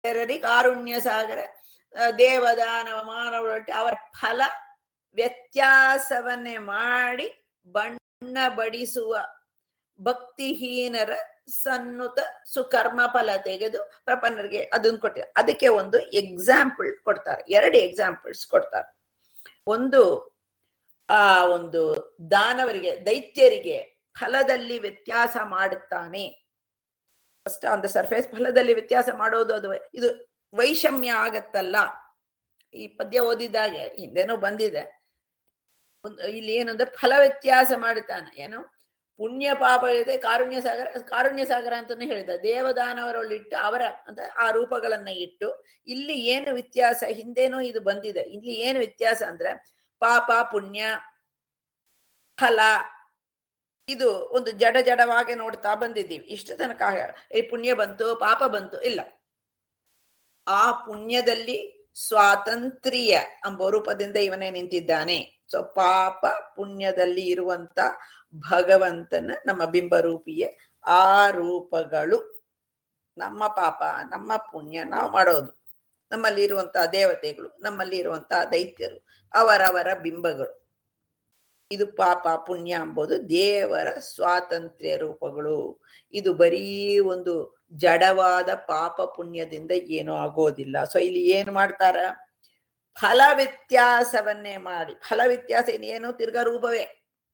ದೈತ್ಯರರಿ ಕಾರುಣ್ಯ ಸಾಗರ ಆ, ದೇವದಾನವ ಮಾನವರೊಟ್ಟಿ ಅವರ ಫಲ ವ್ಯತ್ಯಾಸವನ್ನೇ ಮಾಡಿ ಬಣ್ಣ ಬಡಿಸುವ ಭಕ್ತಿಹೀನರ ಸನ್ನುತ ಸುಕರ್ಮ ಫಲ ತೆಗೆದು ಪ್ರಪನ್ನರಿಗೆ ಅದನ್ನ ಕೊಟ್ಟಿದ್ದಾರೆ ಅದಕ್ಕೆ ಒಂದು ಎಕ್ಸಾಂಪಲ್ ಕೊಡ್ತಾರೆ ಎರಡು ಎಕ್ಸಾಂಪಲ್ಸ್ ಕೊಡ್ತಾರೆ ಒಂದು ಆ ಒಂದು ದಾನವರಿಗೆ ದೈತ್ಯರಿಗೆ ಫಲದಲ್ಲಿ ವ್ಯತ್ಯಾಸ ಮಾಡುತ್ತಾನೆ ಫಸ್ಟ್ ಆನ್ ದ ಸರ್ಫೇಸ್ ಫಲದಲ್ಲಿ ವ್ಯತ್ಯಾಸ ಮಾಡೋದು ಅದು ಇದು ವೈಷಮ್ಯ ಆಗತ್ತಲ್ಲ ಈ ಪದ್ಯ ಓದಿದಾಗೆ ಹಿಂದೆನೋ ಬಂದಿದೆ ಒಂದು ಇಲ್ಲಿ ಏನಂದ್ರೆ ಫಲ ವ್ಯತ್ಯಾಸ ಮಾಡುತ್ತಾನೆ ಏನು ಪುಣ್ಯ ಪಾಪ ಇದೆ ಕಾರುಣ್ಯ ಸಾಗರ ಕಾರುಣ್ಯ ಸಾಗರ ಅಂತಾನೆ ಹೇಳಿದ ದೇವದಾನವರೊಳ್ಳಿಟ್ಟು ಅವರ ಅಂತ ಆ ರೂಪಗಳನ್ನ ಇಟ್ಟು ಇಲ್ಲಿ ಏನು ವ್ಯತ್ಯಾಸ ಹಿಂದೇನೋ ಇದು ಬಂದಿದೆ ಇಲ್ಲಿ ಏನು ವ್ಯತ್ಯಾಸ ಅಂದ್ರೆ ಪಾಪ ಪುಣ್ಯ ಫಲ ಇದು ಒಂದು ಜಡ ಜಡವಾಗಿ ನೋಡ್ತಾ ಬಂದಿದ್ದೀವಿ ಇಷ್ಟು ತನಕ ಈ ಪುಣ್ಯ ಬಂತು ಪಾಪ ಬಂತು ಇಲ್ಲ ಆ ಪುಣ್ಯದಲ್ಲಿ ಸ್ವಾತಂತ್ರ್ಯ ಎಂಬ ರೂಪದಿಂದ ಇವನೇ ನಿಂತಿದ್ದಾನೆ ಸೊ ಪಾಪ ಪುಣ್ಯದಲ್ಲಿ ಇರುವಂತ ಭಗವಂತನ ನಮ್ಮ ಬಿಂಬರೂಪಿಯೇ ಆ ರೂಪಗಳು ನಮ್ಮ ಪಾಪ ನಮ್ಮ ಪುಣ್ಯ ನಾವು ಮಾಡೋದು ನಮ್ಮಲ್ಲಿ ಇರುವಂತಹ ದೇವತೆಗಳು ನಮ್ಮಲ್ಲಿ ಇರುವಂತಹ ದೈತ್ಯರು ಅವರವರ ಬಿಂಬಗಳು ಇದು ಪಾಪ ಪುಣ್ಯ ಎಂಬುದು ದೇವರ ಸ್ವಾತಂತ್ರ್ಯ ರೂಪಗಳು ಇದು ಬರೀ ಒಂದು ಜಡವಾದ ಪಾಪ ಪುಣ್ಯದಿಂದ ಏನೂ ಆಗೋದಿಲ್ಲ ಸೊ ಇಲ್ಲಿ ಏನು ಮಾಡ್ತಾರ ಫಲ ವ್ಯತ್ಯಾಸವನ್ನೇ ಮಾಡಿ ಫಲ ವ್ಯತ್ಯಾಸ ಇನ್ನೇನು ತಿರ್ಗಾ ರೂಪವೇ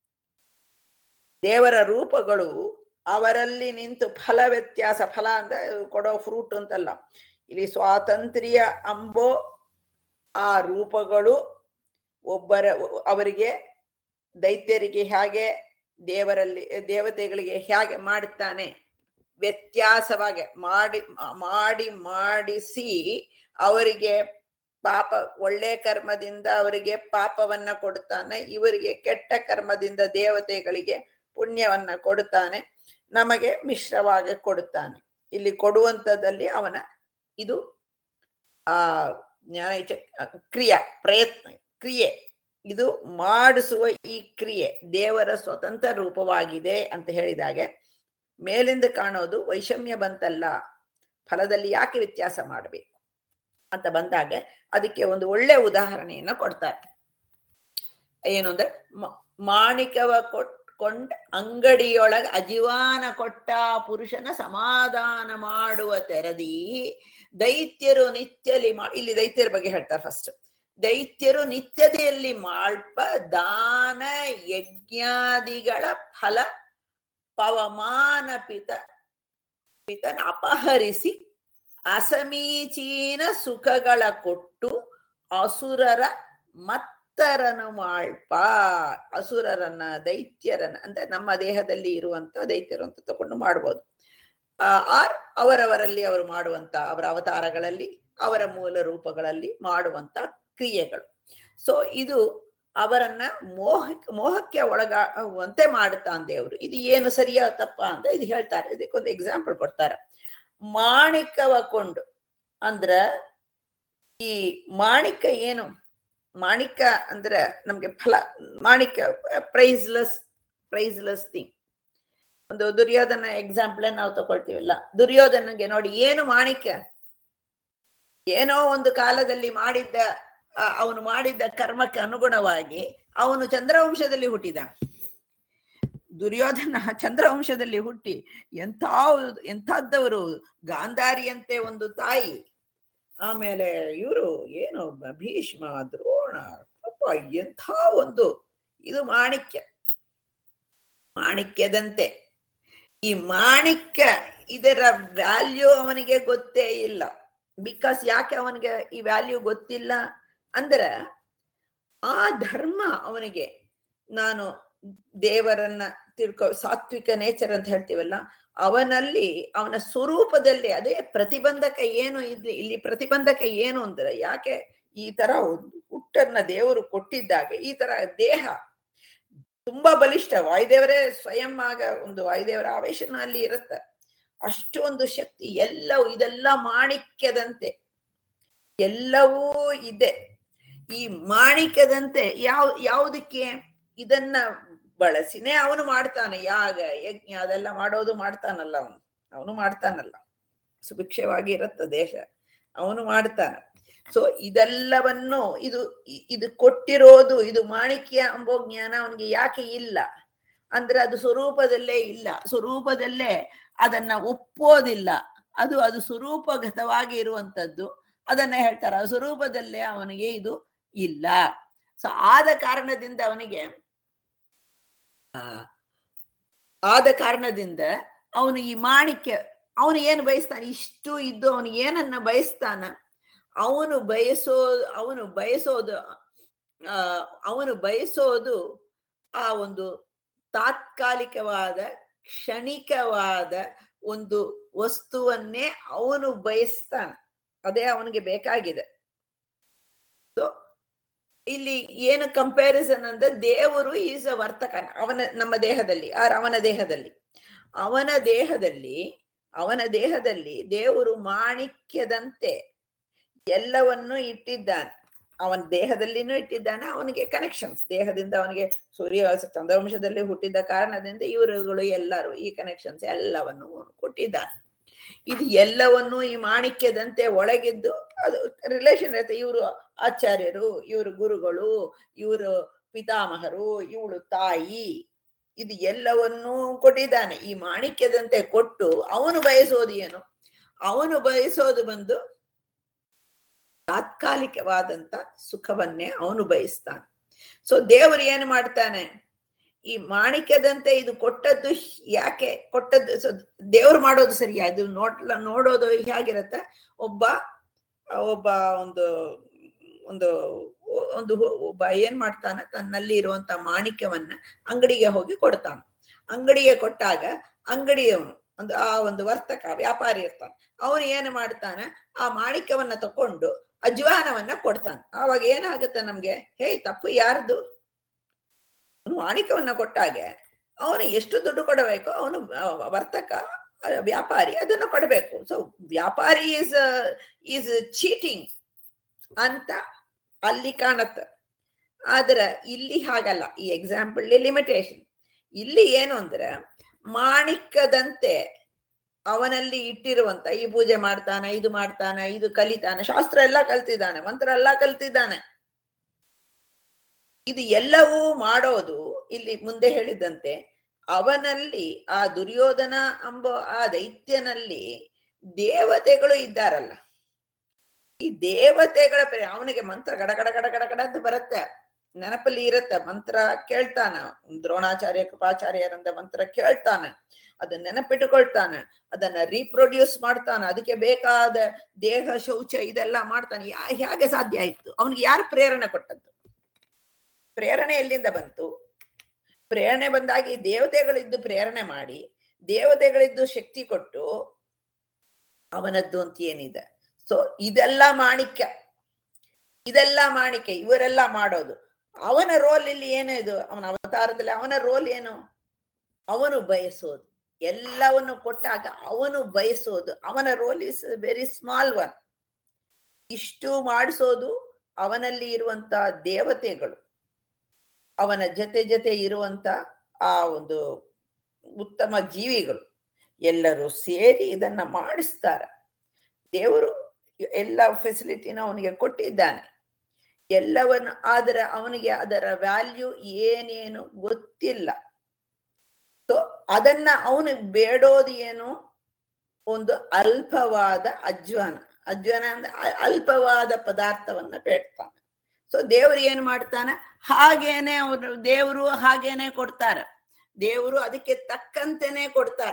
ದೇವರ ರೂಪಗಳು ಅವರಲ್ಲಿ ನಿಂತು ಫಲ ವ್ಯತ್ಯಾಸ ಫಲ ಅಂದ್ರೆ ಕೊಡೋ ಫ್ರೂಟ್ ಅಂತಲ್ಲ ಇಲ್ಲಿ ಸ್ವಾತಂತ್ರ್ಯ ಅಂಬೋ ಆ ರೂಪಗಳು ಒಬ್ಬರ ಅವರಿಗೆ ದೈತ್ಯರಿಗೆ ಹೇಗೆ ದೇವರಲ್ಲಿ ದೇವತೆಗಳಿಗೆ ಹೇಗೆ ಮಾಡುತ್ತಾನೆ ವ್ಯತ್ಯಾಸವಾಗಿ ಮಾಡಿ ಮಾಡಿ ಮಾಡಿಸಿ ಅವರಿಗೆ ಪಾಪ ಒಳ್ಳೆ ಕರ್ಮದಿಂದ ಅವರಿಗೆ ಪಾಪವನ್ನ ಕೊಡುತ್ತಾನೆ ಇವರಿಗೆ ಕೆಟ್ಟ ಕರ್ಮದಿಂದ ದೇವತೆಗಳಿಗೆ ಪುಣ್ಯವನ್ನ ಕೊಡುತ್ತಾನೆ ನಮಗೆ ಮಿಶ್ರವಾಗಿ ಕೊಡುತ್ತಾನೆ ಇಲ್ಲಿ ಕೊಡುವಂಥದ್ದಲ್ಲಿ ಅವನ ಇದು ಆ ನ್ಯಾಯ ಕ್ರಿಯಾ ಪ್ರಯತ್ನ ಕ್ರಿಯೆ ಇದು ಮಾಡಿಸುವ ಈ ಕ್ರಿಯೆ ದೇವರ ಸ್ವತಂತ್ರ ರೂಪವಾಗಿದೆ ಅಂತ ಹೇಳಿದಾಗೆ ಮೇಲಿಂದ ಕಾಣೋದು ವೈಷಮ್ಯ ಬಂತಲ್ಲ ಫಲದಲ್ಲಿ ಯಾಕೆ ವ್ಯತ್ಯಾಸ ಮಾಡಬೇಕು ಅಂತ ಬಂದಾಗ ಅದಕ್ಕೆ ಒಂದು ಒಳ್ಳೆ ಉದಾಹರಣೆಯನ್ನ ಕೊಡ್ತಾರೆ ಏನು ಅಂದ್ರೆ ಮಾಣಿಕವ ಕೊಟ್ ಕೊಂಡ್ ಅಂಗಡಿಯೊಳಗ ಅಜಿವಾನ ಕೊಟ್ಟ ಪುರುಷನ ಸಮಾಧಾನ ಮಾಡುವ ತೆರದಿ ದೈತ್ಯರು ನಿತ್ಯಲಿ ಮಾ ಇಲ್ಲಿ ದೈತ್ಯರ ಬಗ್ಗೆ ಹೇಳ್ತಾರೆ ಫಸ್ಟ್ ದೈತ್ಯರು ನಿತ್ಯತೆಯಲ್ಲಿ ಮಾಳ್ಪ ದಾನ ಯಜ್ಞಾದಿಗಳ ಫಲ ಪವಮಾನ ಪಿತ ಪಿತನ ಅಪಹರಿಸಿ ಅಸಮೀಚೀನ ಸುಖಗಳ ಕೊಟ್ಟು ಅಸುರರ ಮತ್ತರನು ಮಾಳ್ಪ ಅಸುರರನ್ನ ದೈತ್ಯರನ್ನ ಅಂದ್ರೆ ನಮ್ಮ ದೇಹದಲ್ಲಿ ಇರುವಂತ ದೈತ್ಯರು ಅಂತ ತಕೊಂಡು ಮಾಡ್ಬೋದು ಆ ಆರ್ ಅವರವರಲ್ಲಿ ಅವರು ಮಾಡುವಂತ ಅವರ ಅವತಾರಗಳಲ್ಲಿ ಅವರ ಮೂಲ ರೂಪಗಳಲ್ಲಿ ಮಾಡುವಂತ ಕ್ರಿಯೆಗಳು ಸೊ ಇದು ಅವರನ್ನ ಮೋಹ ಮೋಹಕ್ಕೆ ಒಳಗಾಗುವಂತೆ ಮಾಡುತ್ತಾನ್ ದೇವರು ಇದು ಏನು ಸರಿಯಾ ತಪ್ಪ ಅಂತ ಇದು ಹೇಳ್ತಾರೆ ಇದಕ್ಕೊಂದು ಎಕ್ಸಾಂಪಲ್ ಕೊಡ್ತಾರೆ ಮಾಣಿಕವ ಕೊಂಡು ಅಂದ್ರ ಈ ಮಾಣಿಕ ಏನು ಮಾಣಿಕ ಅಂದ್ರ ನಮ್ಗೆ ಫಲ ಮಾಣಿಕ ಪ್ರೈಸ್ಲೆಸ್ ಪ್ರೈಸ್ಲೆಸ್ ಥಿಂಗ್ ಒಂದು ದುರ್ಯೋಧನ ಎಕ್ಸಾಂಪಲ್ ನಾವು ತಗೊಳ್ತೀವಲ್ಲ ದುರ್ಯೋಧನಗೆ ನೋಡಿ ಏನು ಮಾಣಿಕ್ಯ ಏನೋ ಒಂದು ಕಾಲದಲ್ಲಿ ಮಾಡಿದ್ದ ಅವನು ಮಾಡಿದ್ದ ಕರ್ಮಕ್ಕೆ ಅನುಗುಣವಾಗಿ ಅವನು ಚಂದ್ರವಂಶದಲ್ಲಿ ಹುಟ್ಟಿದ ದುರ್ಯೋಧನ ಚಂದ್ರವಂಶದಲ್ಲಿ ಹುಟ್ಟಿ ಎಂಥ ಎಂಥದ್ದವರು ಗಾಂಧಾರಿಯಂತೆ ಒಂದು ತಾಯಿ ಆಮೇಲೆ ಇವರು ಏನು ಭೀಷ್ಮ ದ್ರೋಣ ಪಾಪ ಎಂಥ ಒಂದು ಇದು ಮಾಣಿಕ್ಯ ಮಾಣಿಕ್ಯದಂತೆ ಈ ಮಾಣಿಕ್ಯ ಇದರ ವ್ಯಾಲ್ಯೂ ಅವನಿಗೆ ಗೊತ್ತೇ ಇಲ್ಲ ಬಿಕಾಸ್ ಯಾಕೆ ಅವನಿಗೆ ಈ ವ್ಯಾಲ್ಯೂ ಗೊತ್ತಿಲ್ಲ ಅಂದ್ರೆ ಆ ಧರ್ಮ ಅವನಿಗೆ ನಾನು ದೇವರನ್ನ ತಿಳ್ಕೊ ಸಾತ್ವಿಕ ನೇಚರ್ ಅಂತ ಹೇಳ್ತೀವಲ್ಲ ಅವನಲ್ಲಿ ಅವನ ಸ್ವರೂಪದಲ್ಲಿ ಅದೇ ಪ್ರತಿಬಂಧಕ ಏನು ಇಲ್ಲಿ ಇಲ್ಲಿ ಪ್ರತಿಬಂಧಕ ಏನು ಅಂದ್ರೆ ಯಾಕೆ ಈ ತರ ಹುಟ್ಟನ್ನ ದೇವರು ಕೊಟ್ಟಿದ್ದಾಗ ಈ ತರ ದೇಹ ತುಂಬಾ ಬಲಿಷ್ಠ ವಾಯುದೇವರೇ ಸ್ವಯಂ ಆಗ ಒಂದು ವಾಯುದೇವರ ಆವೇಶನ ಅಲ್ಲಿ ಇರುತ್ತೆ ಅಷ್ಟು ಒಂದು ಶಕ್ತಿ ಎಲ್ಲವೂ ಇದೆಲ್ಲ ಮಾಣಿಕ್ಯದಂತೆ ಎಲ್ಲವೂ ಇದೆ ಈ ಮಾಣಿಕ್ಯದಂತೆ ಯಾವ ಯಾವುದಕ್ಕೆ ಇದನ್ನ ಬಳಸಿನೇ ಅವನು ಮಾಡ್ತಾನೆ ಯಾಗ ಯಜ್ಞ ಅದೆಲ್ಲ ಮಾಡೋದು ಮಾಡ್ತಾನಲ್ಲ ಅವನು ಅವನು ಮಾಡ್ತಾನಲ್ಲ ಸುಭಿಕ್ಷವಾಗಿ ಇರುತ್ತೆ ದೇಶ ಅವನು ಮಾಡ್ತಾನೆ ಸೊ ಇದೆಲ್ಲವನ್ನು ಇದು ಇ- ಇದು ಕೊಟ್ಟಿರೋದು ಇದು ಮಾಣಿಕ್ಯ ಎಂಬೋ ಜ್ಞಾನ ಅವನಿಗೆ ಯಾಕೆ ಇಲ್ಲ ಅಂದ್ರೆ ಅದು ಸ್ವರೂಪದಲ್ಲೇ ಇಲ್ಲ ಸ್ವರೂಪದಲ್ಲೇ ಅದನ್ನ ಒಪ್ಪೋದಿಲ್ಲ ಅದು ಅದು ಸ್ವರೂಪಗತವಾಗಿ ಇರುವಂತದ್ದು ಅದನ್ನ ಹೇಳ್ತಾರೆ ಆ ಸ್ವರೂಪದಲ್ಲೇ ಅವನಿಗೆ ಇದು ಇಲ್ಲ ಸೊ ಆದ ಕಾರಣದಿಂದ ಅವನಿಗೆ ಆ, ಆದ ಕಾರಣದಿಂದ ಅವನು ಈ ಮಾಣಿಕ್ಯ ಅವನು ಏನು ಬಯಸ್ತಾನೆ ಇಷ್ಟು ಇದ್ದು ಅವನು ಏನನ್ನ ಬಯಸ್ತಾನ ಅವನು ಬಯಸೋ ಅವನು ಬಯಸೋದು ಆ ಅವನು ಬಯಸೋದು ಆ ಒಂದು ತಾತ್ಕಾಲಿಕವಾದ ಕ್ಷಣಿಕವಾದ ಒಂದು ವಸ್ತುವನ್ನೇ ಅವನು ಬಯಸ್ತಾನೆ ಅದೇ ಅವನಿಗೆ ಬೇಕಾಗಿದೆ ಸೊ ಇಲ್ಲಿ ಏನು ಕಂಪ್ಯಾರಿಸನ್ ಅಂದ್ರೆ ದೇವರು ಈಸ್ ಅ ವರ್ತಕ ಅವನ ನಮ್ಮ ದೇಹದಲ್ಲಿ ಆರ್ ಅವನ ದೇಹದಲ್ಲಿ ಅವನ ದೇಹದಲ್ಲಿ ಅವನ ದೇಹದಲ್ಲಿ ದೇವರು ಮಾಣಿಕ್ಯದಂತೆ ಎಲ್ಲವನ್ನೂ ಇಟ್ಟಿದ್ದಾನೆ ಅವನ ದೇಹದಲ್ಲಿನೂ ಇಟ್ಟಿದ್ದಾನೆ ಅವನಿಗೆ ಕನೆಕ್ಷನ್ಸ್ ದೇಹದಿಂದ ಅವನಿಗೆ ಸೂರ್ಯ ಚಂದ್ರವಂಶದಲ್ಲಿ ಹುಟ್ಟಿದ ಕಾರಣದಿಂದ ಇವರುಗಳು ಎಲ್ಲರೂ ಈ ಕನೆಕ್ಷನ್ಸ್ ಎಲ್ಲವನ್ನು ಕೊಟ್ಟಿದ್ದಾನೆ ಇದು ಎಲ್ಲವನ್ನು ಈ ಮಾಣಿಕ್ಯದಂತೆ ಒಳಗಿದ್ದು ಅದು ರಿಲೇಷನ್ ಇರುತ್ತೆ ಇವರು ಆಚಾರ್ಯರು ಇವರು ಗುರುಗಳು ಇವರು ಪಿತಾಮಹರು ಇವಳು ತಾಯಿ ಇದು ಎಲ್ಲವನ್ನೂ ಕೊಟ್ಟಿದ್ದಾನೆ ಈ ಮಾಣಿಕ್ಯದಂತೆ ಕೊಟ್ಟು ಅವನು ಬಯಸೋದು ಏನು ಅವನು ಬಯಸೋದು ಬಂದು ತಾತ್ಕಾಲಿಕವಾದಂತ ಸುಖವನ್ನೇ ಅವನು ಬಯಸ್ತಾನೆ ಸೊ ದೇವರು ಏನು ಮಾಡ್ತಾನೆ ಈ ಮಾಣಿಕ್ಯದಂತೆ ಇದು ಕೊಟ್ಟದ್ದು ಯಾಕೆ ಕೊಟ್ಟದ್ದು ಸೊ ದೇವ್ರು ಮಾಡೋದು ಸರಿಯಾ ಇದು ನೋಡ್ ನೋಡೋದು ಹೇಗಿರತ್ತೆ ಒಬ್ಬ ಒಬ್ಬ ಒಂದು ಒಂದು ಒಂದು ಒಬ್ಬ ಏನ್ ಮಾಡ್ತಾನೆ ತನ್ನಲ್ಲಿ ಇರುವಂತ ಮಾಣಿಕ್ಯವನ್ನ ಅಂಗಡಿಗೆ ಹೋಗಿ ಕೊಡ್ತಾನೆ ಅಂಗಡಿಗೆ ಕೊಟ್ಟಾಗ ಅಂಗಡಿಯವನು ಒಂದು ಆ ಒಂದು ವರ್ತಕ ವ್ಯಾಪಾರಿ ಇರ್ತಾನೆ ಅವನು ಏನು ಮಾಡ್ತಾನೆ ಆ ಮಾಣಿಕ್ಯವನ್ನ ತಕೊಂಡು ಅಜ್ವಾನವನ್ನ ಕೊಡ್ತಾನೆ ಆವಾಗ ಏನಾಗುತ್ತೆ ನಮ್ಗೆ ಹೇ ತಪ್ಪು ಯಾರ್ದು ಮಾಣಿಕ್ಯವನ್ನ ಕೊಟ್ಟಾಗೆ ಅವನು ಎಷ್ಟು ದುಡ್ಡು ಕೊಡಬೇಕು ಅವನು ವರ್ತಕ ವ್ಯಾಪಾರಿ ಅದನ್ನ ಕೊಡಬೇಕು ಸೊ ವ್ಯಾಪಾರಿ ಈಸ್ ಈಸ್ ಚೀಟಿಂಗ್ ಅಂತ ಅಲ್ಲಿ ಕಾಣತ್ತ ಆದ್ರ ಇಲ್ಲಿ ಹಾಗಲ್ಲ ಈ ಎಕ್ಸಾಂಪಲ್ ಲಿಮಿಟೇಷನ್ ಇಲ್ಲಿ ಏನು ಅಂದ್ರೆ ಮಾಣಿಕ್ಯದಂತೆ ಅವನಲ್ಲಿ ಇಟ್ಟಿರುವಂತ ಈ ಪೂಜೆ ಮಾಡ್ತಾನ ಇದು ಮಾಡ್ತಾನ ಇದು ಕಲಿತಾನೆ ಶಾಸ್ತ್ರ ಎಲ್ಲ ಕಲ್ತಿದ್ದಾನೆ ಮಂತ್ರ ಎಲ್ಲ ಕಲ್ತಿದ್ದಾನೆ ಇದು ಎಲ್ಲವೂ ಮಾಡೋದು ಇಲ್ಲಿ ಮುಂದೆ ಹೇಳಿದಂತೆ ಅವನಲ್ಲಿ ಆ ದುರ್ಯೋಧನ ಎಂಬ ಆ ದೈತ್ಯನಲ್ಲಿ ದೇವತೆಗಳು ಇದ್ದಾರಲ್ಲ ಈ ದೇವತೆಗಳ ಅವನಿಗೆ ಮಂತ್ರ ಗಡ ಗಡ ಗಡ ಗಡ ಗಡ ಅಂತ ಬರುತ್ತೆ ನೆನಪಲ್ಲಿ ಇರತ್ತೆ ಮಂತ್ರ ಕೇಳ್ತಾನ ದ್ರೋಣಾಚಾರ್ಯ ಕೃಪಾಚಾರ್ಯರಂದ ಮಂತ್ರ ಕೇಳ್ತಾನೆ ಅದನ್ನ ನೆನಪಿಟ್ಟುಕೊಳ್ತಾನೆ ಅದನ್ನ ರೀಪ್ರೊಡ್ಯೂಸ್ ಮಾಡ್ತಾನೆ ಅದಕ್ಕೆ ಬೇಕಾದ ದೇಹ ಶೌಚ ಇದೆಲ್ಲ ಮಾಡ್ತಾನೆ ಹೇಗೆ ಸಾಧ್ಯ ಆಯ್ತು ಅವನಿಗೆ ಯಾರು ಪ್ರೇರಣೆ ಕೊಟ್ಟದ್ದು ಪ್ರೇರಣೆ ಎಲ್ಲಿಂದ ಬಂತು ಪ್ರೇರಣೆ ಬಂದಾಗಿ ದೇವತೆಗಳಿದ್ದು ಪ್ರೇರಣೆ ಮಾಡಿ ದೇವತೆಗಳಿದ್ದು ಶಕ್ತಿ ಕೊಟ್ಟು ಅವನದ್ದು ಅಂತ ಏನಿದೆ ಸೊ ಇದೆಲ್ಲ ಮಾಣಿಕ್ಯ ಇದೆಲ್ಲ ಮಾಣಿಕ್ಯ ಇವರೆಲ್ಲ ಮಾಡೋದು ಅವನ ರೋಲ್ ಇಲ್ಲಿ ಏನು ಇದು ಅವನ ಅವತಾರದಲ್ಲಿ ಅವನ ರೋಲ್ ಏನು ಅವನು ಬಯಸೋದು ಎಲ್ಲವನ್ನು ಕೊಟ್ಟಾಗ ಅವನು ಬಯಸೋದು ಅವನ role is very small one ಇಷ್ಟು ಮಾಡಿಸೋದು ಅವನಲ್ಲಿ ಇರುವಂತ ದೇವತೆಗಳು ಅವನ ಜೊತೆ ಜೊತೆ ಇರುವಂತ ಆ ಒಂದು ಉತ್ತಮ ಜೀವಿಗಳು ಎಲ್ಲರೂ ಸೇರಿ ಇದನ್ನ ಮಾಡಿಸ್ತಾರೆ ದೇವರು ಎಲ್ಲ ಫೆಸಿಲಿಟಿನ ಅವನಿಗೆ ಕೊಟ್ಟಿದ್ದಾನೆ ಎಲ್ಲವನ್ನು ಆದರೆ ಅವನಿಗೆ ಅದರ ವ್ಯಾಲ್ಯೂ ಏನೇನು ಗೊತ್ತಿಲ್ಲ ಸೊ ಅದನ್ನ ಅವನು ಬೇಡೋದು ಏನು ಒಂದು ಅಲ್ಪವಾದ ಅಜ್ವಾನ ಅಜ್ವಾನ ಅಂದ್ರೆ ಅಲ್ಪವಾದ ಪದಾರ್ಥವನ್ನ ಬೇಡ್ತಾನೆ ಸೊ ದೇವರು ಏನ್ ಮಾಡ್ತಾನೆ ಹಾಗೇನೆ ಅವರು ದೇವರು ಹಾಗೇನೆ ಕೊಡ್ತಾರ ದೇವರು ಅದಕ್ಕೆ ತಕ್ಕಂತೆನೆ ಕೊಡ್ತಾರ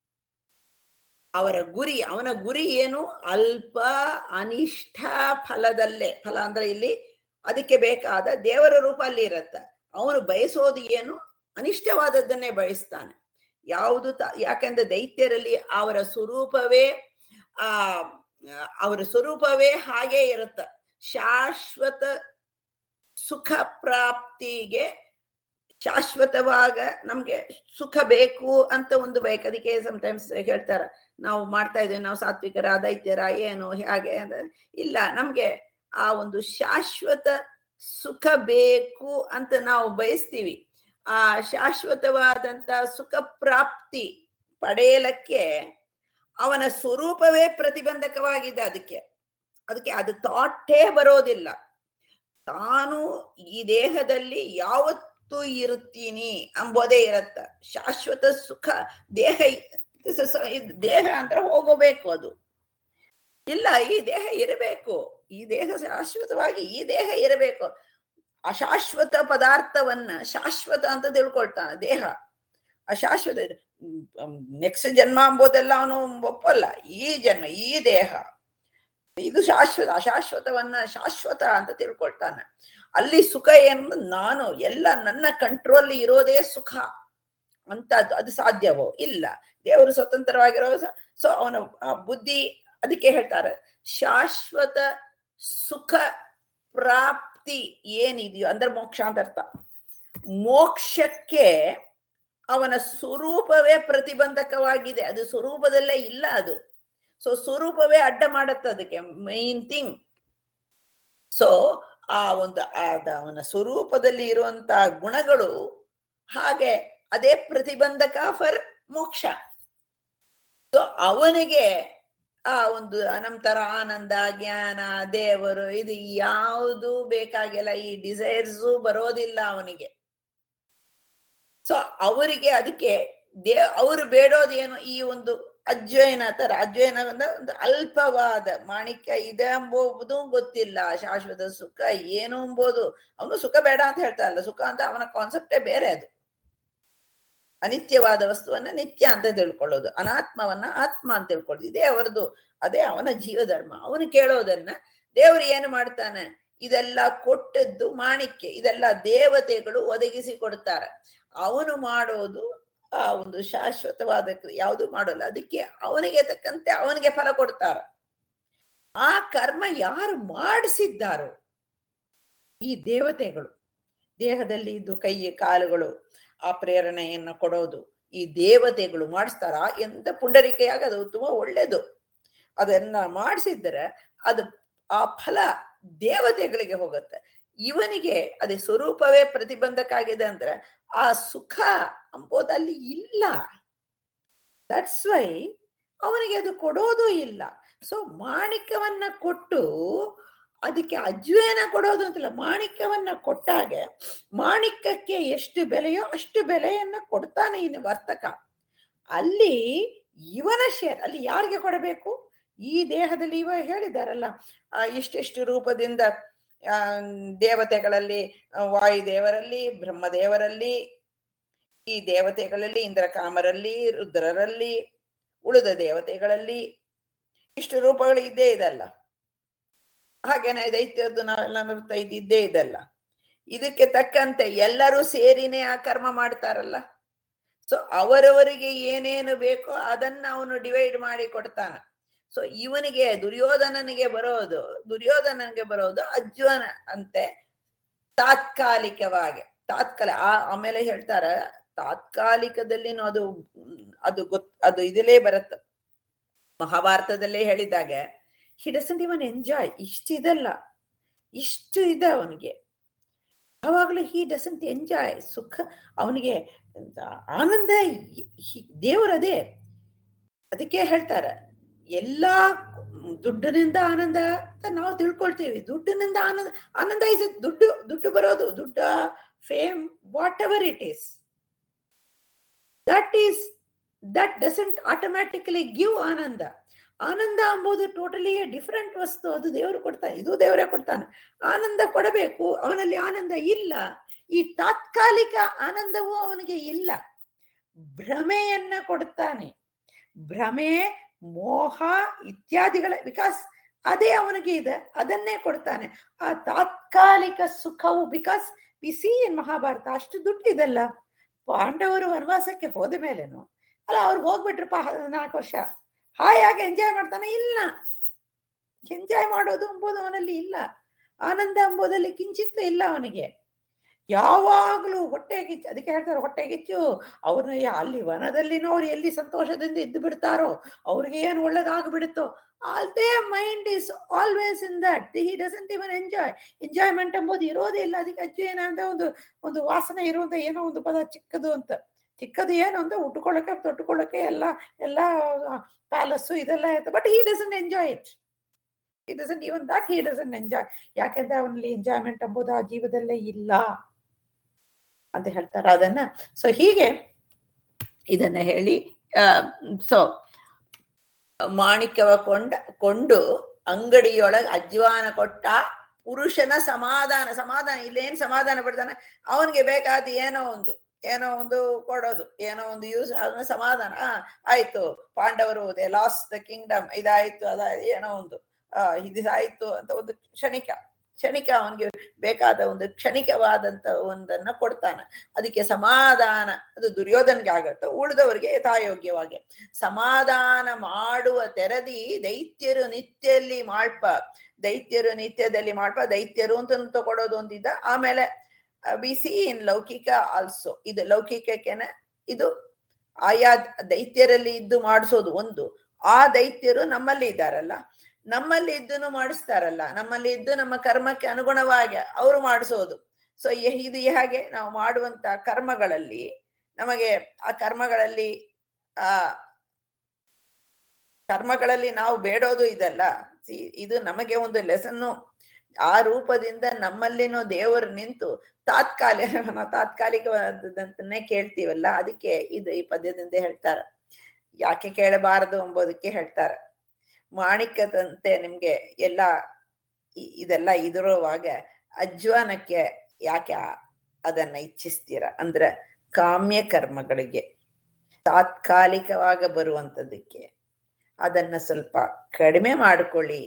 ಅವರ ಗುರಿ ಅವನ ಗುರಿ ಏನು ಅಲ್ಪ ಅನಿಷ್ಠ ಫಲದಲ್ಲೇ ಫಲ ಅಂದ್ರೆ ಇಲ್ಲಿ ಅದಕ್ಕೆ ಬೇಕಾದ ದೇವರ ರೂಪ ಅಲ್ಲಿ ಇರತ್ತ ಅವನು ಬಯಸೋದು ಏನು ಅನಿಷ್ಟವಾದದ್ದನ್ನೇ ಬಯಸ್ತಾನೆ ಯಾವುದು ತ ಯಾಕಂದ್ರೆ ದೈತ್ಯರಲ್ಲಿ ಅವರ ಸ್ವರೂಪವೇ ಆ ಅವರ ಸ್ವರೂಪವೇ ಹಾಗೆ ಇರುತ್ತ ಶಾಶ್ವತ ಸುಖ ಪ್ರಾಪ್ತಿಗೆ ಶಾಶ್ವತವಾಗ ನಮ್ಗೆ ಸುಖ ಬೇಕು ಅಂತ ಒಂದು ಬೇಕು ಅದಕ್ಕೆ ಸಮಟೈಮ್ಸ್ ಹೇಳ್ತಾರ ನಾವು ಮಾಡ್ತಾ ಇದ್ದೇವೆ ನಾವು ಸಾತ್ವಿಕರ ದೈತ್ಯರ ಏನು ಹೇಗೆ ಅಂದ್ರೆ ಇಲ್ಲ ನಮ್ಗೆ ಆ ಒಂದು ಶಾಶ್ವತ ಸುಖ ಬೇಕು ಅಂತ ನಾವು ಬಯಸ್ತೀವಿ ಆ ಶಾಶ್ವತವಾದಂತ ಸುಖ ಪ್ರಾಪ್ತಿ ಪಡೆಯಲಕ್ಕೆ ಅವನ ಸ್ವರೂಪವೇ ಪ್ರತಿಬಂಧಕವಾಗಿದೆ ಅದಕ್ಕೆ ಅದಕ್ಕೆ ಅದು ಥಾಟೇ ಬರೋದಿಲ್ಲ ತಾನು ಈ ದೇಹದಲ್ಲಿ ಯಾವತ್ತೂ ಇರುತ್ತೀನಿ ಅಂಬೋದೇ ಇರತ್ತ ಶಾಶ್ವತ ಸುಖ ದೇಹ this is- ಇದು ದೇಹ ಅಂದ್ರೆ ಹೋಗಬೇಕು ಅದು ಇಲ್ಲ ಈ ದೇಹ ಇರಬೇಕು ಈ ದೇಹ ಶಾಶ್ವತವಾಗಿ ಈ ದೇಹ ಇರಬೇಕು ಅಶಾಶ್ವತ ಪದಾರ್ಥವನ್ನ ಶಾಶ್ವತ ಅಂತ ತಿಳ್ಕೊಳ್ತಾನೆ ದೇಹ ಅಶಾಶ್ವತ ನೆಕ್ಸ್ಟ್ ಜನ್ಮ ಅಂಬೋದೆಲ್ಲ ಅವನು ಒಪ್ಪಲ್ಲ ಈ ಜನ್ಮ ಈ ದೇಹ ಇದು ಶಾಶ್ವತ ಅಶಾಶ್ವತವನ್ನ ಶಾಶ್ವತ ಅಂತ ತಿಳ್ಕೊಳ್ತಾನೆ ಅಲ್ಲಿ ಸುಖ ಏನು ನಾನು ಎಲ್ಲ ನನ್ನ ಕಂಟ್ರೋಲ್ ಇರೋದೇ ಸುಖ ಅಂತ ಅದು ಅದು ಸಾಧ್ಯವೋ ಇಲ್ಲ ದೇವರು ಸ್ವತಂತ್ರವಾಗಿರೋ ಸೊ ಅವನ ಆ ಬುದ್ಧಿ ಅದಕ್ಕೆ ಹೇಳ್ತಾರೆ ಶಾಶ್ವತ ಸುಖ ಪ್ರಾಪ್ತಿ ಏನಿದೆಯೋ ಅಂದ್ರೆ ಮೋಕ್ಷ ಅಂತ ಅರ್ಥ ಮೋಕ್ಷಕ್ಕೆ ಅವನ ಸ್ವರೂಪವೇ ಪ್ರತಿಬಂಧಕವಾಗಿದೆ ಅದು ಸ್ವರೂಪದಲ್ಲೇ ಇಲ್ಲ ಅದು ಸೊ ಸ್ವರೂಪವೇ ಅಡ್ಡ ಮಾಡತ್ತ ಅದಕ್ಕೆ ಮೈನ್ ಥಿಂಗ್ ಸೊ ಆ ಒಂದು ಆದ ಅವನ ಸ್ವರೂಪದಲ್ಲಿ ಇರುವಂತಹ ಗುಣಗಳು ಹಾಗೆ ಅದೇ ಪ್ರತಿಬಂಧಕ ಫರ್ ಮೋಕ್ಷ ಸೊ ಅವನಿಗೆ ಆ ಒಂದು ಅನಂತರ ಆನಂದ ಜ್ಞಾನ ದೇವರು ಇದು ಯಾವುದು ಬೇಕಾಗಿಲ್ಲ ಈ ಡಿಸೈರ್ಸು ಬರೋದಿಲ್ಲ ಅವನಿಗೆ ಸೊ ಅವರಿಗೆ ಅದಕ್ಕೆ ದೇ ಅವರು ಬೇಡೋದೇನು ಈ ಒಂದು ಅಧ್ಯಯನ ತರ ಅಧ್ಯಯನ ಅಂದ್ರೆ ಒಂದು ಅಲ್ಪವಾದ ಮಾಣಿಕ್ಯ ಇದೆ ಎಂಬುದು ಗೊತ್ತಿಲ್ಲ ಶಾಶ್ವತ ಸುಖ ಏನು ಎಂಬುದು ಅವನು ಸುಖ ಬೇಡ ಅಂತ ಹೇಳ್ತಾ ಇಲ್ಲ ಸುಖ ಅಂತ ಅವನ ಕಾನ್ಸೆಪ್ಟೇ ಬೇರೆ ಅದು ಅನಿತ್ಯವಾದ ವಸ್ತುವನ್ನ ನಿತ್ಯ ಅಂತ ತಿಳ್ಕೊಳ್ಳೋದು ಅನಾತ್ಮವನ್ನ ಆತ್ಮ ಅಂತ ತಿಳ್ಕೊಳ್ಳೋದು ಇದೇ ಅವರದು ಅದೇ ಅವನ ಜೀವಧರ್ಮ ಅವನು ಕೇಳೋದನ್ನ ದೇವರು ಏನು ಮಾಡ್ತಾನೆ ಇದೆಲ್ಲ ಕೊಟ್ಟದ್ದು ಮಾಣಿಕ್ಯ ಇದೆಲ್ಲ ದೇವತೆಗಳು ಒದಗಿಸಿ ಕೊಡ್ತಾರೆ ಅವನು ಮಾಡೋದು ಆ ಒಂದು ಶಾಶ್ವತವಾದ ಯಾವುದು ಮಾಡೋಲ್ಲ ಅದಕ್ಕೆ ಅವನಿಗೆ ತಕ್ಕಂತೆ ಅವನಿಗೆ ಫಲ ಕೊಡ್ತಾರೆ ಆ ಕರ್ಮ ಯಾರು ಮಾಡಿಸಿದ್ದಾರೋ ಈ ದೇವತೆಗಳು ದೇಹದಲ್ಲಿ ಇದ್ದು ಕೈ ಕಾಲುಗಳು ಆ ಪ್ರೇರಣೆಯನ್ನು ಕೊಡೋದು ಈ ದೇವತೆಗಳು ಮಾಡಿಸ್ತಾರ ಎಂತ ಪುಂಡರಿಕೆಯಾಗ ಅದು ತುಂಬಾ ಒಳ್ಳೇದು ಅದನ್ನ ಮಾಡಿಸಿದ್ರೆ ಅದು ಆ ಫಲ ದೇವತೆಗಳಿಗೆ ಹೋಗುತ್ತೆ ಇವನಿಗೆ ಅದೇ ಸ್ವರೂಪವೇ ಪ್ರತಿಬಂಧಕ ಆಗಿದೆ ಅಂದ್ರೆ ಆ ಸುಖ ಅಂಬೋದಲ್ಲಿ ಇಲ್ಲ ದಟ್ಸ್ ವೈ ಅವನಿಗೆ ಅದು ಕೊಡೋದು ಇಲ್ಲ ಸೊ ಮಾಣಿಕ್ಯವನ್ನ ಕೊಟ್ಟು ಅದಕ್ಕೆ ಅಜ್ವೇನ ಕೊಡೋದು ಅಂತಲ್ಲ ಮಾಣಿಕ್ಯವನ್ನ ಕೊಟ್ಟಾಗೆ ಮಾಣಿಕ್ಯಕ್ಕೆ ಎಷ್ಟು ಬೆಲೆಯೋ ಅಷ್ಟು ಬೆಲೆಯನ್ನ ಕೊಡ್ತಾನೆ ಇನ್ನು ವರ್ತಕ ಅಲ್ಲಿ ಇವನ ಶೇರ್ ಅಲ್ಲಿ ಯಾರಿಗೆ ಕೊಡಬೇಕು ಈ ದೇಹದಲ್ಲಿ ಇವ ಹೇಳಿದಾರಲ್ಲ ಆ ಇಷ್ಟೆಷ್ಟು ರೂಪದಿಂದ ಆ ದೇವತೆಗಳಲ್ಲಿ ಆ, ವಾಯುದೇವರಲ್ಲಿ ಬ್ರಹ್ಮದೇವರಲ್ಲಿ ಈ ದೇವತೆಗಳಲ್ಲಿ ಇಂದ್ರಕಾಮರಲ್ಲಿ ರುದ್ರರಲ್ಲಿ ಉಳಿದ ದೇವತೆಗಳಲ್ಲಿ ಇಷ್ಟು ರೂಪಗಳು ಇದ್ದೇ ಇದಲ್ಲ ಹಾಗೇನೆ ದೈತ್ಯದ್ದು ನಾವೆಲ್ಲ ನೃತ್ಯ ಇದ್ದಿದ್ದೇ ಇದಲ್ಲ ಇದಕ್ಕೆ ತಕ್ಕಂತೆ ಎಲ್ಲರೂ ಸೇರಿನೇ ಆ ಕರ್ಮ ಮಾಡ್ತಾರಲ್ಲ ಸೊ ಅವರವರಿಗೆ ಏನೇನು ಬೇಕೋ ಅದನ್ನ ಅವನು ಡಿವೈಡ್ ಮಾಡಿ ಕೊಡ್ತಾನ ಸೊ ಇವನಿಗೆ ದುರ್ಯೋಧನನಿಗೆ ಬರೋದು ದುರ್ಯೋಧನನಿಗೆ ಬರೋದು ಅಜ್ವನ ಅಂತೆ ತಾತ್ಕಾಲಿಕವಾಗಿ ತಾತ್ಕಾಲ ಆ ಆಮೇಲೆ ಹೇಳ್ತಾರ ತಾತ್ಕಾಲಿಕದಲ್ಲಿನೂ ಅದು ಅದು ಗೊತ್ ಅದು ಇದಿಲೇ ಬರುತ್ತೆ ಮಹಾಭಾರತದಲ್ಲೇ ಹೇಳಿದಾಗ ಹಿ ಡಸಂಟ್ ಇವನ್ ಎಂಜಾಯ್ ಇಷ್ಟು ಇದಲ್ಲ ಇಷ್ಟು ಇದೆ ಅವನಿಗೆ ಯಾವಾಗಲೂ ಹಿ ಡಸಂಟ್ ಎಂಜಾಯ್ ಸುಖ ಅವನಿಗೆ ಆನಂದ ದೇವರದೇ ಅದಕ್ಕೆ ಹೇಳ್ತಾರೆ ಎಲ್ಲಾ ದುಡ್ಡಿನಿಂದ ಆನಂದ ಅಂತ ನಾವು ತಿಳ್ಕೊಳ್ತೀವಿ ದುಡ್ಡಿನಿಂದ ಆನಂದ ಆನಂದ ಇಸ್ ದುಡ್ಡು ದುಡ್ಡು ಬರೋದು ದುಡ್ಡ fame whatever it is that is that doesn't automatically give ಆನಂದ ಆನಂದ ಎಂಬುದು ಟೋಟಲಿ ಡಿಫರೆಂಟ್ ವಸ್ತು ಅದು ದೇವರು ಕೊಡ್ತಾನೆ ಇದು ದೇವರೇ ಕೊಡ್ತಾನೆ ಆನಂದ ಕೊಡಬೇಕು ಅವನಲ್ಲಿ ಆನಂದ ಇಲ್ಲ ಈ ತಾತ್ಕಾಲಿಕ ಆನಂದವೂ ಅವನಿಗೆ ಇಲ್ಲ ಭ್ರಮೆಯನ್ನ ಕೊಡ್ತಾನೆ ಭ್ರಮೆ ಮೋಹ ಇತ್ಯಾದಿಗಳ ಬಿಕಾಸ್ ಅದೇ ಅವನಿಗೆ ಇದೆ ಅದನ್ನೇ ಕೊಡ್ತಾನೆ ಆ ತಾತ್ಕಾಲಿಕ ಸುಖವು because we see in Mahabharata ಅಷ್ಟು ದುಡ್ಡಿದಲ್ಲ ಪಾಂಡವರು ವನವಾಸಕ್ಕೆ ಹೋದ ಮೇಲೇನು ಅಲ್ಲ ಅವ್ರಿಗೆ ಹೋಗ್ಬಿಟ್ರಪ್ಪ ಹದಿನಾಲ್ಕು ವರ್ಷ ಹಾಯಾಗಿ ಎಂಜಾಯ್ ಮಾಡ್ತಾನೆ ಇಲ್ಲ ಎಂಜಾಯ್ ಮಾಡೋದು ಎಂಬುದು ಅವನಲ್ಲಿ ಇಲ್ಲ ಆನಂದ ಎಂಬುದಲ್ಲಿ ಕಿಂಚಿತ್ತು ಇಲ್ಲ ಅವನಿಗೆ ಯಾವಾಗ್ಲೂ ಹೊಟ್ಟೆ ಕಿಚ್ಚು ಅದಕ್ಕೆ ಹೇಳ್ತಾರೆ ಹೊಟ್ಟೆ ಕಿಚ್ಚು ಅವ್ರನ್ನ ಅಲ್ಲಿ ವನದಲ್ಲಿನವ್ರು ಎಲ್ಲಿ ಸಂತೋಷದಿಂದ ಇದ್ದು ಬಿಡ್ತಾರೋ ಅವ್ರಿಗೆ ಏನು ಒಳ್ಳೇದಾಗ್ಬಿಡುತ್ತೋ all their mind is always in that he doesn't even enjoy enjoyment ಎಂಬುದು ಇರೋದೇ ಇಲ್ಲ ಅದಕ್ಕೆ ಅಜ್ಜು ಏನಂದ್ರೆ ಒಂದು ಒಂದು ವಾಸನೆ ಇರುವಂತ ಏನೋ ಒಂದು ಪದ ಚಿಕ್ಕದು ಅಂತ ಚಿಕ್ಕದು ಏನು ಅಂತ ಉಟ್ಕೊಳ್ಳಕ್ಕೆ ತೊಟ್ಟುಕೊಳ್ಳಕ್ಕೆ ಎಲ್ಲ ಎಲ್ಲ ಪ್ಯಾಲಸ್ಸು ಇದೆಲ್ಲ ಇರುತ್ತೆ but he doesn't enjoy it he doesn't even that he doesn't enjoy ಯಾಕೆಂದ್ರೆ ಅವನಲ್ಲಿ ಎಂಜಾಯ್ಮೆಂಟ್ ಎಂಬುದು ಆ ಜೀವದಲ್ಲೇ ಇಲ್ಲ ಅಂತ ಹೇಳ್ತಾರೆ ಅದನ್ನ ಸೊ ಹೀಗೆ ಇದನ್ನ ಹೇಳಿ ಸೊ ಮಾಣಿಕ್ಯವ ಕೊಂಡ ಕೊಂಡು ಅಂಗಡಿಯೊಳಗ ಅಜ್ವಾನ ಕೊಟ್ಟ ಪುರುಷನ ಸಮಾಧಾನ ಸಮಾಧಾನ ಇಲ್ಲೇನ್ ಸಮಾಧಾನ ಪಡ್ತಾನೆ ಅವನಿಗೆ ಬೇಕಾದ ಏನೋ ಒಂದು ಏನೋ ಒಂದು ಕೊಡೋದು ಏನೋ ಒಂದು ಯೂಸ್ ಅದನ್ನ ಸಮಾಧಾನ ಆ ಆಯ್ತು ಪಾಂಡವರು ದೇ ಲಾಸ್ ದ ಕಿಂಗ್ಡಮ್ ಇದಾಯ್ತು ಅದ ಏನೋ ಒಂದು ಆ ಇದಾಯ್ತು ಅಂತ ಒಂದು ಕ್ಷಣಿಕ ಕ್ಷಣಿಕ ಅವನಿಗೆ ಬೇಕಾದ ಒಂದು ಕ್ಷಣಿಕವಾದಂತ ಒಂದನ್ನ ಕೊಡ್ತಾನೆ ಅದಕ್ಕೆ ಸಮಾಧಾನ ಅದು ದುರ್ಯೋಧನ್ಗೆ ಆಗತ್ತೆ ಉಳಿದವರಿಗೆ ಯಥಾಯೋಗ್ಯವಾಗಿ ಸಮಾಧಾನ ಮಾಡುವ ತೆರದಿ ದೈತ್ಯರು ನಿತ್ಯಲ್ಲಿ ಮಾಡ್ಪ ದೈತ್ಯರು ನಿತ್ಯದಲ್ಲಿ ಮಾಡ್ಪ ದೈತ್ಯರು ಅಂತ ತಗೊಳೋದು ಒಂದಿದ್ದ ಆಮೇಲೆ ವಿ ಸಿ ಇನ್ ಲೌಕಿಕ ಆಲ್ಸೋ ಇದು ಲೌಕಿಕಕ್ಕೆನೆ ಇದು ಆಯಾ ದೈತ್ಯರಲ್ಲಿ ಇದ್ದು ಮಾಡಿಸೋದು ಒಂದು ಆ ದೈತ್ಯರು ನಮ್ಮಲ್ಲಿ ಇದ್ದಾರಲ್ಲ ನಮ್ಮಲ್ಲಿ ಇದ್ದನು ಮಾಡಿಸ್ತಾರಲ್ಲ ನಮ್ಮಲ್ಲಿ ಇದ್ದು ನಮ್ಮ ಕರ್ಮಕ್ಕೆ ಅನುಗುಣವಾಗಿ ಅವರು ಮಾಡಿಸೋದು ಸೊ ಇದು ಹೇಗೆ ನಾವು ಮಾಡುವಂತ ಕರ್ಮಗಳಲ್ಲಿ ನಮಗೆ ಆ ಕರ್ಮಗಳಲ್ಲಿ ಆ ಕರ್ಮಗಳಲ್ಲಿ ನಾವು ಬೇಡೋದು ಇದಲ್ಲ ಇದು ನಮಗೆ ಒಂದು ಲೆಸನ್ನು ಆ ರೂಪದಿಂದ ನಮ್ಮಲ್ಲಿನೂ ದೇವರು ನಿಂತು ತಾತ್ಕಾಲಿಕ ತಾತ್ಕಾಲಿಕವಾದದಂತನ್ನೇ ಕೇಳ್ತೀವಲ್ಲ ಅದಕ್ಕೆ ಇದು ಈ ಪದ್ಯದಿಂದ ಹೇಳ್ತಾರೆ ಯಾಕೆ ಕೇಳಬಾರದು ಎಂಬುದಕ್ಕೆ ಹೇಳ್ತಾರೆ ಮಾಣಿಕ್ಯದಂತೆ ನಿಮ್ಗೆ ಎಲ್ಲ ಇದೆಲ್ಲ ಇದಿರುವಾಗ ಅಜ್ವಾನಕ್ಕೆ ಯಾಕೆ ಅದನ್ನ ಇಚ್ಛಿಸ್ತೀರ ಅಂದ್ರೆ ಕಾಮ್ಯ ಕರ್ಮಗಳಿಗೆ ತಾತ್ಕಾಲಿಕವಾಗ ಬರುವಂತದಕ್ಕೆ ಅದನ್ನ ಸ್ವಲ್ಪ ಕಡಿಮೆ ಮಾಡಿಕೊಳ್ಳಿ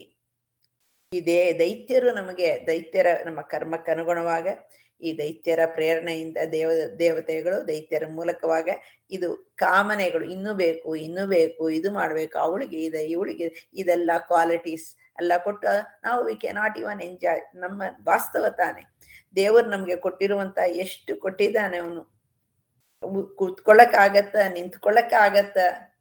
ಇದೇ ದೈತ್ಯರು ನಮಗೆ ದೈತ್ಯರ ನಮ್ಮ ಕರ್ಮಕ್ಕೆ ಅನುಗುಣವಾಗ ಈ ದೈತ್ಯರ ಪ್ರೇರಣೆಯಿಂದ ದೇವ ದೇವತೆಗಳು ದೈತ್ಯರ ಮೂಲಕವಾಗ ಇದು ಕಾಮನೆಗಳು ಇನ್ನೂ ಬೇಕು ಇನ್ನೂ ಬೇಕು ಇದು ಮಾಡ್ಬೇಕು ಅವಳಿಗೆ ಇದೆ ಇವಳಿಗೆ ಇದೆಲ್ಲ ಕ್ವಾಲಿಟೀಸ್ ಎಲ್ಲ ಕೊಟ್ಟು ನಾವು we can not even enjoy ನಮ್ಮ ವಾಸ್ತವ ತಾನೆ ದೇವರು ನಮ್ಗೆ ಕೊಟ್ಟಿರುವಂತ ಎಷ್ಟು ಕೊಟ್ಟಿದ್ದಾನೆ ಅವನು ಕೂತ್ಕೊಳ್ಳಕ್ ಆಗತ್ತ ನಿಂತ್ಕೊಳ್ಳಕ್ ಆಗತ್ತ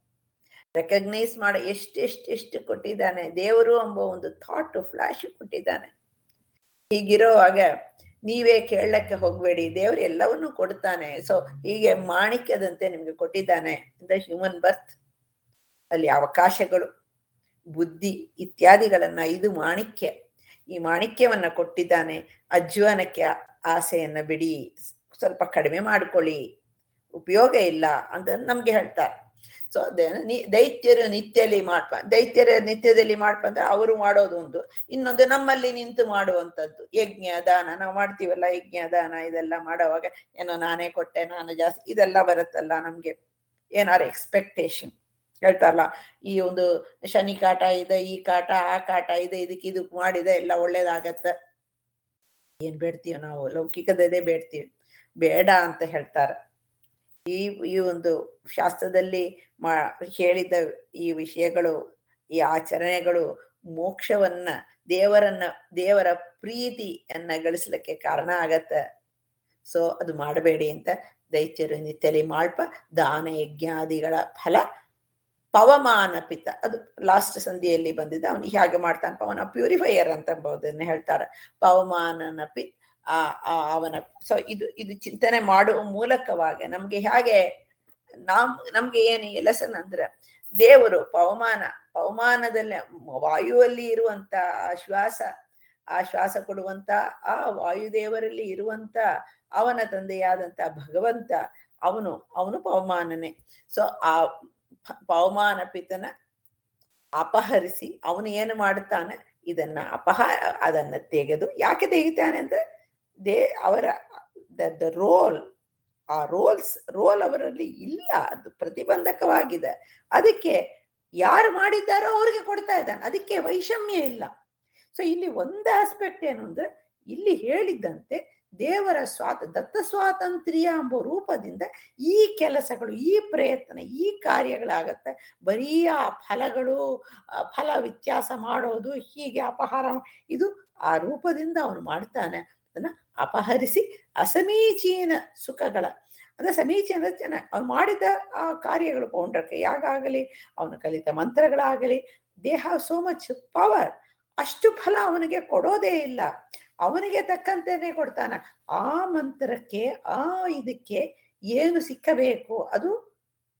ರೆಕಗ್ನೈಸ್ ಮಾಡ ಎಷ್ಟು ಎಷ್ಟು ಎಷ್ಟು ಕೊಟ್ಟಿದ್ದಾನೆ ದೇವರು ಎಂಬ ಒಂದು ಥಾಟ್ ಫ್ಲಾಶ್ ಕೊಟ್ಟಿದ್ದಾನೆ ಹೀಗಿರೋವಾಗ ನೀವೇ ಕೇಳಕ್ಕೆ ಹೋಗ್ಬೇಡಿ ದೇವ್ರು ಎಲ್ಲವನ್ನೂ ಕೊಡ್ತಾನೆ ಸೊ ಹೀಗೆ ಮಾಣಿಕ್ಯದಂತೆ ನಿಮ್ಗೆ ಕೊಟ್ಟಿದ್ದಾನೆ ದ ಹ್ಯೂಮನ್ ಬರ್ತ್ ಅಲ್ಲಿ ಅವಕಾಶಗಳು ಬುದ್ಧಿ ಇತ್ಯಾದಿಗಳನ್ನ ಇದು ಮಾಣಿಕ್ಯ ಈ ಮಾಣಿಕ್ಯವನ್ನ ಕೊಟ್ಟಿದ್ದಾನೆ ಅಜ್ವನಕ್ಕೆ ಆಸೆಯನ್ನ ಬಿಡಿ ಸ್ವಲ್ಪ ಕಡಿಮೆ ಮಾಡ್ಕೊಳ್ಳಿ ಉಪಯೋಗ ಇಲ್ಲ ಅಂತ ನಮ್ಗೆ ಹೇಳ್ತಾರೆ ಸೊ ದೈತ್ಯರು ನಿತ್ಯದಲ್ಲಿ ಮಾಡ್ಪ ದೈತ್ಯರ ನಿತ್ಯದಲ್ಲಿ ಮಾಡ್ಪ ಅಂದ್ರೆ ಅವರು ಮಾಡೋದು ಒಂದು ಇನ್ನೊಂದು ನಮ್ಮಲ್ಲಿ ನಿಂತು ಮಾಡುವಂಥದ್ದು ಯಜ್ಞ ದಾನ ನಾವು ಮಾಡ್ತೀವಲ್ಲ ಯಜ್ಞ ದಾನ ಇದೆಲ್ಲ ಮಾಡೋವಾಗ ಏನೋ ನಾನೇ ಕೊಟ್ಟೆ ನಾನು ಜಾಸ್ತಿ ಇದೆಲ್ಲ ಬರುತ್ತಲ್ಲ ನಮ್ಗೆ ಏನಾರು ಎಕ್ಸ್ಪೆಕ್ಟೇಷನ್ ಹೇಳ್ತಾರಲ್ಲ ಈ ಒಂದು ಶನಿ ಕಾಟ ಇದೆ ಈ ಕಾಟ ಆ ಕಾಟ ಇದೆ ಇದಕ್ಕೆ ಇದು ಮಾಡಿದೆ ಎಲ್ಲ ಒಳ್ಳೇದಾಗತ್ತ ಏನ್ ಬೇಡ್ತೀವಿ ನಾವು ಲೌಕಿಕದದೇ ಬೇಡ್ತೀವಿ ಬೇಡ ಅಂತ ಹೇಳ್ತಾರೆ ಈ ಈ ಒಂದು ಶಾಸ್ತ್ರದಲ್ಲಿ ಮಾ ಹೇಳಿದ ಈ ವಿಷಯಗಳು ಈ ಆಚರಣೆಗಳು ಮೋಕ್ಷವನ್ನ ದೇವರನ್ನ ದೇವರ ಪ್ರೀತಿಯನ್ನ ಗಳಿಸ್ಲಿಕ್ಕೆ ಕಾರಣ ಆಗತ್ತ ಸೊ ಅದು ಮಾಡಬೇಡಿ ಅಂತ ದೈತ್ಯರು ನಿತ್ಯಲಿ ಮಾಳ್ಪ ದಾನ ಯಜ್ಞಾದಿಗಳ ಫಲ ಪವಮಾನ ಪಿತ್ತ ಅದು ಲಾಸ್ಟ್ ಸಂಧಿಯಲ್ಲಿ ಬಂದಿದ್ದ ಅವನು ಹಾಗೆ ಮಾಡ್ತಾನೆ ಪವನ ಪ್ಯೂರಿಫೈಯರ್ ಅಂತ ಎಂಬುದನ್ನ ಹೇಳ್ತಾರೆ ಪವಮಾನನ ಪಿ ಆ ಅವನ ಸೊ ಇದು ಇದು ಚಿಂತನೆ ಮಾಡುವ ಮೂಲಕವಾಗಿ ನಮ್ಗೆ ಹೇಗೆ ನಾಮ್ ನಮ್ಗೆ ಏನು ಲೆಸನ್ ಅಂದ್ರೆ ದೇವರು ಪವಮಾನ ಪವಮಾನದಲ್ಲಿ ವಾಯುವಲ್ಲಿ ಇರುವಂತ ಆ ಶ್ವಾಸ ಆ ಶ್ವಾಸ ಕೊಡುವಂತ ಆ ವಾಯುದೇವರಲ್ಲಿ ಇರುವಂತ ಅವನ ತಂದೆಯಾದಂತ ಭಗವಂತ ಅವನು ಅವನು ಪವಮಾನನೇ ಸೊ ಆ ಪವಮಾನ ಪಿತನ ಅಪಹರಿಸಿ ಅವನು ಏನು ಮಾಡುತ್ತಾನೆ ಇದನ್ನ ಅಪಹ ಅದನ್ನ ತೆಗೆದು ಯಾಕೆ ತೆಗಿತಾನೆ ಅಂದ್ರೆ ದೇ ಅವರ ದ ರೋಲ್ ಆ ರೋಲ್ಸ್ ರೋಲ್ ಅವರಲ್ಲಿ ಇಲ್ಲ ಅದು ಪ್ರತಿಬಂಧಕವಾಗಿದೆ ಅದಕ್ಕೆ ಯಾರು ಮಾಡಿದ್ದಾರೋ ಅವ್ರಿಗೆ ಕೊಡ್ತಾ ಇದ್ದಾನೆ ಅದಕ್ಕೆ ವೈಷಮ್ಯ ಇಲ್ಲ ಸೊ ಇಲ್ಲಿ ಒಂದು ಆಸ್ಪೆಕ್ಟ್ ಏನು ಅಂದ್ರೆ ಇಲ್ಲಿ ಹೇಳಿದ್ದಂತೆ ದೇವರ ಸ್ವಾತ ದತ್ತ ಸ್ವಾತಂತ್ರ್ಯ ಎಂಬ ರೂಪದಿಂದ ಈ ಕೆಲಸಗಳು ಈ ಪ್ರಯತ್ನ ಈ ಕಾರ್ಯಗಳಾಗತ್ತೆ ಬರೀ ಆ ಫಲಗಳು ಫಲ ವ್ಯತ್ಯಾಸ ಮಾಡೋದು ಹೀಗೆ ಅಪಹಾರ ಇದು ಆ ರೂಪದಿಂದ ಅವನು ಮಾಡ್ತಾನೆ ಅದನ್ನ ಅಪಹರಿಸಿ ಅಸಮೀಚೀನ ಸುಖಗಳ ಅಂದ್ರೆ ಸಮೀಚೀನ ಜನ ಅವ್ನು ಮಾಡಿದ ಆ ಕಾರ್ಯಗಳು ಪೌಂಡ್ರಕ್ಕೆ ಯಾಗಾಗಲಿ ಅವನು ಕಲಿತ ಮಂತ್ರಗಳಾಗಲಿ they have so much power ಅಷ್ಟು ಫಲ ಅವನಿಗೆ ಕೊಡೋದೇ ಇಲ್ಲ ಅವನಿಗೆ ತಕ್ಕಂತೆನೆ ಕೊಡ್ತಾನ ಆ ಮಂತ್ರಕ್ಕೆ ಆ ಇದಕ್ಕೆ ಏನು ಸಿಕ್ಕಬೇಕು ಅದು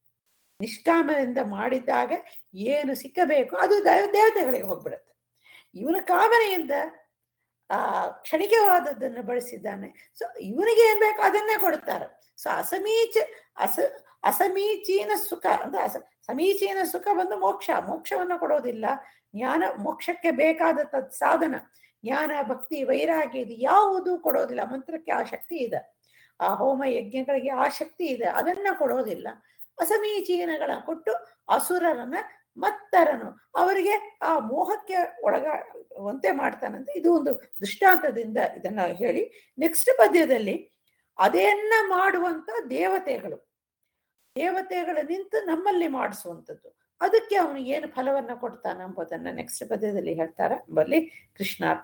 ನಿಷ್ಕಾಮದಿಂದ ಮಾಡಿದ್ದಾಗ ಏನು ಸಿಕ್ಕಬೇಕು ಅದು ದೇವತೆಗಳಿಗೆ ಹೋಗ್ಬಿಡುತ್ತೆ ಇವನ ಕಾಮನೆಯಿಂದ ಆ ಕ್ಷಣಿಕವಾದದ್ದನ್ನು ಬಳಸಿದ್ದಾನೆ ಸೊ ಇವನಿಗೆ ಏನ್ ಬೇಕು ಅದನ್ನೇ ಕೊಡ್ತಾರೆ ಸೊ ಅಸಮೀಚ ಅಸ ಅಸಮೀಚೀನ ಸುಖ ಅಂದ್ರೆ ಅಸ ಸಮೀಚೀನ ಸುಖ ಬಂದು ಮೋಕ್ಷ ಮೋಕ್ಷವನ್ನ ಕೊಡೋದಿಲ್ಲ ಜ್ಞಾನ ಮೋಕ್ಷಕ್ಕೆ ಬೇಕಾದ ತತ್ ಸಾಧನ ಜ್ಞಾನ ಭಕ್ತಿ ವೈರಾಗ್ಯ ಇದು ಯಾವುದು ಕೊಡೋದಿಲ್ಲ ಮಂತ್ರಕ್ಕೆ ಆ ಶಕ್ತಿ ಇದೆ ಆ ಹೋಮ ಯಜ್ಞಗಳಿಗೆ ಆ ಶಕ್ತಿ ಇದೆ ಅದನ್ನ ಕೊಡೋದಿಲ್ಲ ಅಸಮೀಚೀನಗಳ ಕೊಟ್ಟು ಅಸುರರನ್ನ ಮತ್ತರನು ಅವರಿಗೆ ಆ ಮೋಹಕ್ಕೆ ಒಳಗುವಂತೆ ಮಾಡ್ತಾನಂತೆ ಇದು ಒಂದು ದೃಷ್ಟಾಂತದಿಂದ ಇದನ್ನ ಹೇಳಿ ನೆಕ್ಸ್ಟ್ ಪದ್ಯದಲ್ಲಿ ಅದನ್ನ ಮಾಡುವಂತ ದೇವತೆಗಳು ದೇವತೆಗಳು ನಿಂತು ನಮ್ಮಲ್ಲಿ ಮಾಡಿಸುವಂಥದ್ದು ಅದಕ್ಕೆ ಅವನು ಏನು ಫಲವನ್ನ ಕೊಡ್ತಾನ ಎಂಬುದನ್ನ ನೆಕ್ಸ್ಟ್ ಪದ್ಯದಲ್ಲಿ ಹೇಳ್ತಾರೆ ಬಲ್ಲಿ ಕೃಷ್ಣ